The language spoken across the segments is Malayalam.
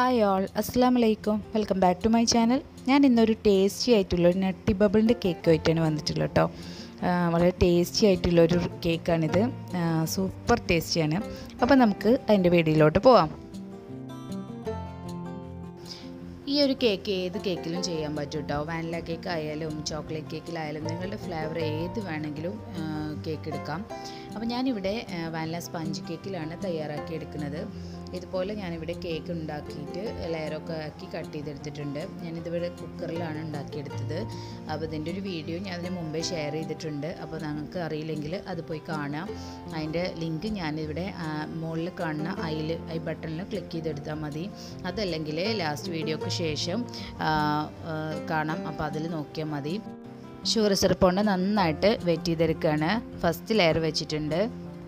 ഹായ് ഓൾ അസ്സാം വലൈക്കും welcome back to my channel ഞാൻ ഇന്നൊരു ടേസ്റ്റി ആയിട്ടുള്ള ഒരു നട്ടി ബബിളിൻ്റെ കേക്ക് ആയിട്ടാണ് വന്നിട്ടുള്ളത് കേട്ടോ ആ, വളരെ ടേസ്റ്റി ആയിട്ടുള്ളൊരു കേക്കാണിത് ആ, സൂപ്പർ ടേസ്റ്റിയാണ് അപ്പോൾ നമുക്ക് അതിൻ്റെ വീഡിയോയിലോട്ട് പോവാം ഈ ഒരു കേക്ക് ഏത് കേക്കിലും ചെയ്യാൻ പറ്റും കേട്ടോ വാനില കേക്ക് ആയാലും ചോക്ലേറ്റ് കേക്കിലായാലും നിങ്ങളുടെ ഫ്ലേവർ ഏത് വേണമെങ്കിലും കേക്ക് എടുക്കാം അപ്പോൾ ഞാനിവിടെ ആ, വാനില സ്പഞ്ച് കേക്കിലാണ് തയ്യാറാക്കി എടുക്കുന്നത് ഇതുപോലെ ഞാനിവിടെ കേക്ക് ഉണ്ടാക്കിയിട്ട് ലെയറൊക്കെ ആക്കി കട്ട് ചെയ്തെടുത്തിട്ടുണ്ട് ഞാനിതിവിടെ കുക്കറിലാണ് ഉണ്ടാക്കിയെടുത്തത് അപ്പോൾ ഇതിൻ്റെ ഒരു വീഡിയോ ഞാൻ അതിന് മുമ്പേ ഷെയർ ചെയ്തിട്ടുണ്ട് അപ്പോൾ നിങ്ങൾക്ക് അറിയില്ലെങ്കിൽ അത് പോയി കാണാം അതിൻ്റെ ലിങ്ക് ഞാനിവിടെ മുകളിൽ കാണുന്ന ഐയിൽ ഐ ബട്ടണിൽ ക്ലിക്ക് ചെയ്തെടുത്താൽ മതി അതല്ലെങ്കിൽ ലാസ്റ്റ് വീഡിയോക്ക് ശേഷം ആ, ആ, കാണാം അപ്പോൾ അതിൽ നോക്കിയാൽ മതി ഷുഗർ സിറപ്പ് കൊണ്ട് നന്നായിട്ട് വെറ്റ് ചെയ്തെടുക്കുകയാണ് ഫസ്റ്റ് ലെയർ വെച്ചിട്ടുണ്ട്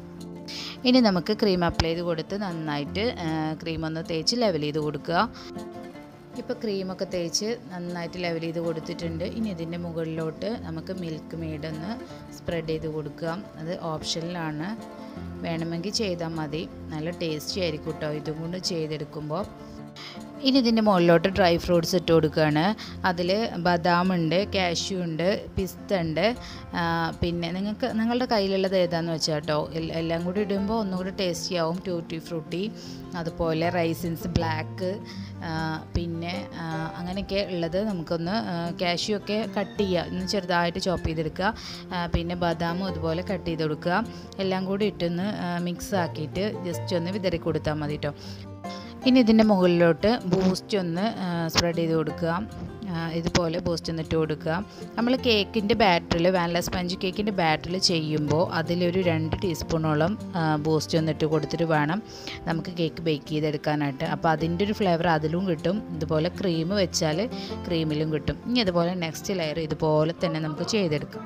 ഇനി നമുക്ക് ക്രീം അപ്ലൈ ചെയ്ത് കൊടുത്ത് നന്നായിട്ട് ക്രീം ഒന്ന് തേച്ച് ലെവൽ ചെയ്ത് കൊടുക്കുക ഇപ്പോൾ ക്രീമൊക്കെ തേച്ച് നന്നായിട്ട് ലെവൽ ചെയ്ത് കൊടുത്തിട്ടുണ്ട് ഇനി ഇതിൻ്റെ മുകളിലോട്ട് നമുക്ക് മിൽക്ക് മെയ്ഡ് ഒന്ന് സ്പ്രെഡ് ചെയ്ത് കൊടുക്കുക അത് ഓപ്ഷനിലാണ് വേണമെങ്കിൽ ചെയ്താൽ മതി നല്ല ടേസ്റ്റി ആയിരിക്കും കേട്ടോ ഇതും കൊണ്ട് ചെയ്തെടുക്കുമ്പോൾ ഇനി ഇതിൻ്റെ മുകളിലോട്ട് ഡ്രൈ ഫ്രൂട്ട്സ് ഇട്ട് കൊടുക്കുകയാണ് അതിൽ ബദാം ഉണ്ട് കാഷ്യൂ ഉണ്ട് പിസ്ത ഉണ്ട് ആ, പിന്നെ നിങ്ങൾക്ക് നിങ്ങളുടെ കയ്യിലുള്ളത് ഏതാണെന്ന് വെച്ചാൽ കേട്ടോ എൽ- എല്ലാം കൂടി ഇടുമ്പോൾ ഒന്നുകൂടി ടേസ്റ്റി ആവും ട്യൂട്ടി ഫ്രൂട്ടി അതുപോലെ റൈസിൻസ് ബ്ലാക്ക് പിന്നെ ആ, അങ്ങനെയൊക്കെ ഉള്ളത് നമുക്കൊന്ന് കാഷ്യൂ ഒക്കെ കട്ട് ചെയ്യുക ഒന്ന് ചെറുതായിട്ട് ചോപ്പ് ചെയ്തെടുക്കുക ആ, പിന്നെ ബദാമും അതുപോലെ കട്ട് ചെയ്ത് കൊടുക്കുക എല്ലാം കൂടി ഇട്ടൊന്ന് മിക്സ് ആക്കിയിട്ട് ജസ്റ്റ് ഒന്ന് വിതറി കൊടുത്താൽ മതി കേട്ടോ ഇനി ഇതിൻ്റെ മുകളിലോട്ട് ബൂസ്റ്റ് ഒന്ന് സ്പ്രെഡ് ചെയ്ത് കൊടുക്കുക ആ, ഇതുപോലെ ബൂസ്റ്റ് ഒന്ന് ഇട്ട് കൊടുക്കുക നമ്മൾ കേക്കിൻ്റെ ബാറ്ററിൽ വാനില സ്പഞ്ച് കേക്കിൻ്റെ ബാറ്ററിൽ ചെയ്യുമ്പോൾ അതിലൊരു രണ്ട് ടീസ്പൂണോളം ബൂസ്റ്റ് ഒന്ന് ഇട്ട് കൊടുത്തിട്ട് വേണം നമുക്ക് കേക്ക് ബേക്ക് ചെയ്തെടുക്കാനായിട്ട് അപ്പോൾ അതിൻ്റെ ഒരു ഫ്ലേവർ അതിലും കിട്ടും ഇതുപോലെ ക്രീം വെച്ചാൽ ക്രീമിലും കിട്ടും ഇനി അതുപോലെ നെക്സ്റ്റ് ലെയർ ഇതുപോലെ തന്നെ നമുക്ക് ചെയ്തെടുക്കാം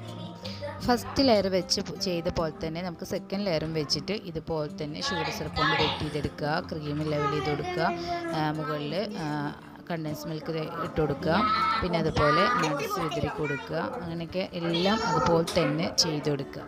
ഫസ്റ്റ് ലെയർ വെച്ച് പ് ചെയ്ത പോലെ തന്നെ നമുക്ക് സെക്കൻഡ് ലെയറും വെച്ചിട്ട് ഇതുപോലെ തന്നെ ഷുഗർ സിറപ്പ് കൊണ്ട് വെറ്റ് ചെയ്തെടുക്കുക ക്രീം ലെവൽ ചെയ്ത് കൊടുക്കുക മുകളിൽ കണ്ടൻസ് മിൽക്ക് ഇട്ട് കൊടുക്കുക പിന്നെ അതുപോലെ നട്ട്സ് വിതറി കൊടുക്കുക അങ്ങനെയൊക്കെ എല്ലാം അതുപോലെ തന്നെ ചെയ്ത് കൊടുക്കുക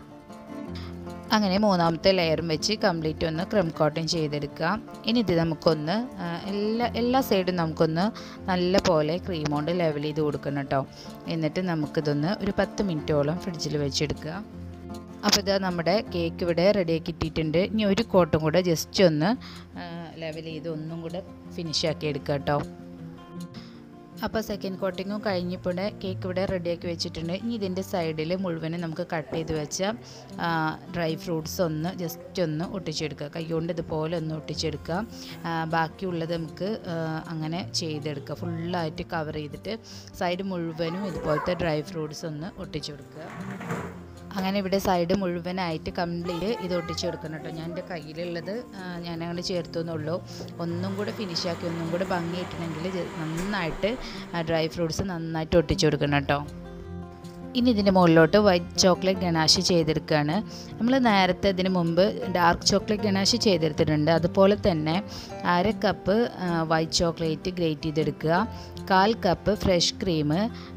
അങ്ങനെ മൂന്നാമത്തെ ലെയറും വെച്ച് കംപ്ലീറ്റ് ഒന്ന് ക്രം കോട്ടിങ് ചെയ്തെടുക്കുക ഇനി ഇത് നമുക്കൊന്ന് ആ, എല്ലാ എല്ലാ സൈഡും നമുക്കൊന്ന് നല്ല പോലെ ക്രീം കൊണ്ട് ലെവൽ ചെയ്ത് കൊടുക്കണം കേട്ടോ എന്നിട്ട് നമുക്കിതൊന്ന് ഒരു പത്ത് മിനിറ്റോളം ഫ്രിഡ്ജിൽ വെച്ചെടുക്കുക അപ്പോൾ ഇതാ നമ്മുടെ കേക്ക് ഇവിടെ റെഡിയാക്കി ഇട്ടിട്ടുണ്ട് ഇനി ഒരു കോട്ടും കൂടെ ജസ്റ്റ് ഒന്ന് ലെവൽ ചെയ്ത് ഒന്നും കൂടെ ഫിനിഷ് ആക്കി എടുക്കുക കേട്ടോ അപ്പോൾ സെക്കൻഡ് കോട്ടിങ്ങും കഴിഞ്ഞപ്പോൾ കേക്ക് ഇവിടെ റെഡിയാക്കി വെച്ചിട്ടുണ്ട് ഇനി ഇതിൻ്റെ സൈഡിൽ മുഴുവനും നമുക്ക് കട്ട് ചെയ്ത് വെച്ച ആ, ഡ്രൈ ഫ്രൂട്ട്സ് ഒന്ന് ജസ്റ്റ് ഒന്ന് ഒട്ടിച്ചെടുക്കുക കൈകൊണ്ട് ഇതുപോലെ ഒന്ന് ഒട്ടിച്ചെടുക്കുക ആ, ബാക്കിയുള്ളത് നമുക്ക് ആ, അങ്ങനെ ചെയ്തെടുക്കുക ഫുള്ളായിട്ട് കവർ ചെയ്തിട്ട് സൈഡ് മുഴുവനും ഇതുപോലത്തെ ഡ്രൈ ഫ്രൂട്ട്സ് ഒന്ന് ഒട്ടിച്ചു കൊടുക്കുക അങ്ങനെ ഇവിടെ സൈഡ് മുഴുവനായിട്ട് കംപ്ലീറ്റ് ഇത് ഒട്ടിച്ച് കൊടുക്കണം കേട്ടോ ഞാൻ എൻ്റെ കയ്യിലുള്ളത് ആ, ഞാൻ അങ്ങനെ ചേർത്തു എന്നുള്ളൂ ഒന്നും കൂടെ ഫിനിഷ് ആക്കി ഒന്നും കൂടെ ഭംഗിയിട്ടുണ്ടെങ്കിൽ ജ- നന്നായിട്ട് ഡ്രൈ ഫ്രൂട്ട്സ് നന്നായിട്ട് ഒട്ടിച്ച് കൊടുക്കണം കേട്ടോ ഇനി ഇതിൻ്റെ മുകളിലോട്ട് വൈറ്റ് ചോക്ലേറ്റ് ഗണാഷ് ചെയ്തെടുക്കുകയാണ് നമ്മൾ നേരത്തെ ഇതിന് മുമ്പ് ഡാർക്ക് ചോക്ലേറ്റ് ഗണാഷ് ചെയ്തെടുത്തിട്ടുണ്ട് അതുപോലെ തന്നെ അര കപ്പ് വൈറ്റ് ചോക്ലേറ്റ് ഗ്രേറ്റ് ചെയ്തെടുക്കുക കാൽ കപ്പ് ഫ്രഷ് ക്രീം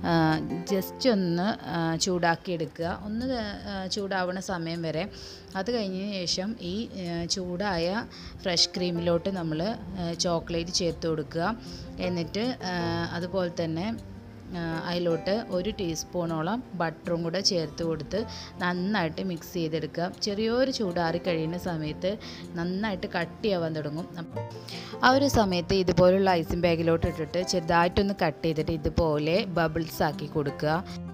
ജസ്റ്റ് ഒന്ന് ആ, ചൂടാക്കിയെടുക്കുക ഒന്ന് ആ, ചൂടാവുന്ന സമയം വരെ അത് കഴിഞ്ഞതിന് ശേഷം ഈ ആ, ചൂടായ ഫ്രഷ് ക്രീമിലോട്ട് നമ്മൾ ചോക്ലേറ്റ് ചേർത്ത് കൊടുക്കുക എന്നിട്ട് ആ, അതുപോലെ തന്നെ ആ, അതിലോട്ട് ഒരു ടീസ്പൂണോളം ബട്ടറും കൂടെ ചേർത്ത് കൊടുത്ത് നന്നായിട്ട് മിക്സ് ചെയ്തെടുക്കുക ചെറിയൊരു ചൂടാറി കഴിയുന്ന സമയത്ത് നന്നായിട്ട് കട്ടിയാവാൻ തുടങ്ങും അപ്പ- ആ ഒരു സമയത്ത് ഇതുപോലുള്ള ഐസിങ് ബാഗിലോട്ട് ഇട്ടിട്ട് ചെറുതായിട്ടൊന്ന് കട്ട് ചെയ്തിട്ട് ഇതുപോലെ ബബിൾസ് ആക്കി കൊടുക്കുക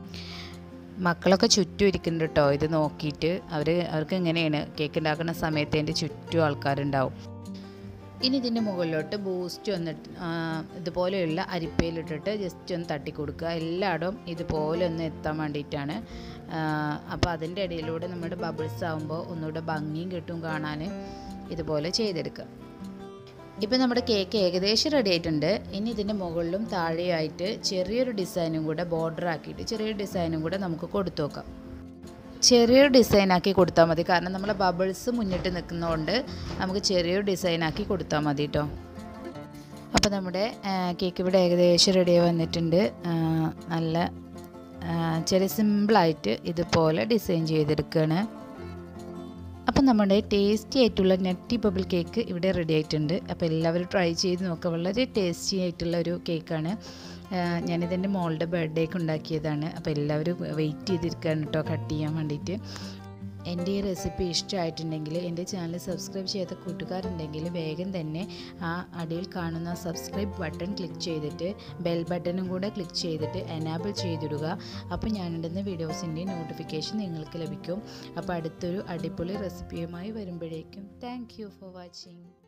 മക്കളൊക്കെ ചുറ്റും ഇരിക്കുന്നുണ്ട് കേട്ടോ ഇത് നോക്കിയിട്ട് അവർ അവർക്ക് എങ്ങനെയാണ് കേക്ക് ഉണ്ടാക്കുന്ന സമയത്ത് എൻ്റെ ചുറ്റും ആൾക്കാരുണ്ടാവും ഇനി ഇതിൻ്റെ മുകളിലോട്ട് ബൂസ്റ്റ് വന്നിട്ട് ഇതുപോലെയുള്ള അരിപ്പയിലിട്ടിട്ട് ജസ്റ്റ് ഒന്ന് തട്ടി കൊടുക്കുക എല്ലായിടവും ഇതുപോലെ ഒന്ന് എത്താൻ വേണ്ടിയിട്ടാണ് അപ്പോൾ അതിൻ്റെ ഇടയിലൂടെ നമ്മുടെ ബബിൾസ് ആകുമ്പോൾ ഒന്നുകൂടെ ഭംഗിയും കിട്ടും കാണാൻ ഇതുപോലെ ചെയ്തെടുക്കുക ഇപ്പം നമ്മുടെ കേക്ക് ഏകദേശം റെഡി ആയിട്ടുണ്ട് ഇനി ഇതിൻ്റെ മുകളിലും താഴെയായിട്ട് ചെറിയൊരു ഡിസൈനും കൂടെ ബോർഡർ ആക്കിയിട്ട് ചെറിയൊരു ഡിസൈനും കൂടെ നമുക്ക് കൊടുത്തു നോക്കാം ചെറിയൊരു ഡിസൈനാക്കി കൊടുത്താൽ മതി കാരണം നമ്മളെ ബബിൾസ് മുന്നിട്ട് നിൽക്കുന്നതുകൊണ്ട് നമുക്ക് ചെറിയൊരു ഡിസൈനാക്കി കൊടുത്താൽ മതി കേട്ടോ അപ്പോൾ നമ്മുടെ ആ, കേക്ക് ഇവിടെ ഏകദേശം റെഡി വന്നിട്ടുണ്ട് ആ, നല്ല ആ, ചെറിയ സിമ്പിളായിട്ട് ഇതുപോലെ ഡിസൈൻ ചെയ്തെടുക്കുകയാണ് അപ്പം നമ്മുടെ ടേസ്റ്റി ആയിട്ടുള്ള നട്ടി ബബിൾ കേക്ക് ഇവിടെ റെഡി ആയിട്ടുണ്ട് അപ്പോൾ എല്ലാവരും ട്രൈ ചെയ്ത് നോക്കുക വളരെ ടേസ്റ്റി ആയിട്ടുള്ള ഒരു കേക്കാണ് ഞാനിതെൻ്റെ മോളുടെ ബർത്ത്ഡേക്ക് ഉണ്ടാക്കിയതാണ് അപ്പോൾ എല്ലാവരും വെയിറ്റ് ചെയ്തിരിക്കുകയാണ് കേട്ടോ കട്ട് ചെയ്യാൻ വേണ്ടിയിട്ട് എൻ്റെ ഈ റെസിപ്പി ഇഷ്ടമായിട്ടുണ്ടെങ്കിൽ എൻ്റെ ചാനൽ സബ്സ്ക്രൈബ് ചെയ്യാത്ത കൂട്ടുകാരുണ്ടെങ്കിൽ വേഗം തന്നെ ആ അടിയിൽ കാണുന്ന സബ്സ്ക്രൈബ് ബട്ടൺ ക്ലിക്ക് ചെയ്തിട്ട് ബെൽ ബട്ടണും കൂടെ ക്ലിക്ക് ചെയ്തിട്ട് എനാബിൾ ചെയ്തിടുക അപ്പോൾ ഞാനിടുന്ന വീഡിയോസിൻ്റെ നോട്ടിഫിക്കേഷൻ നിങ്ങൾക്ക് ലഭിക്കും അപ്പോൾ അടുത്തൊരു അടിപൊളി റെസിപ്പിയുമായി വരുമ്പോഴേക്കും താങ്ക് യു ഫോർ വാച്ചിങ്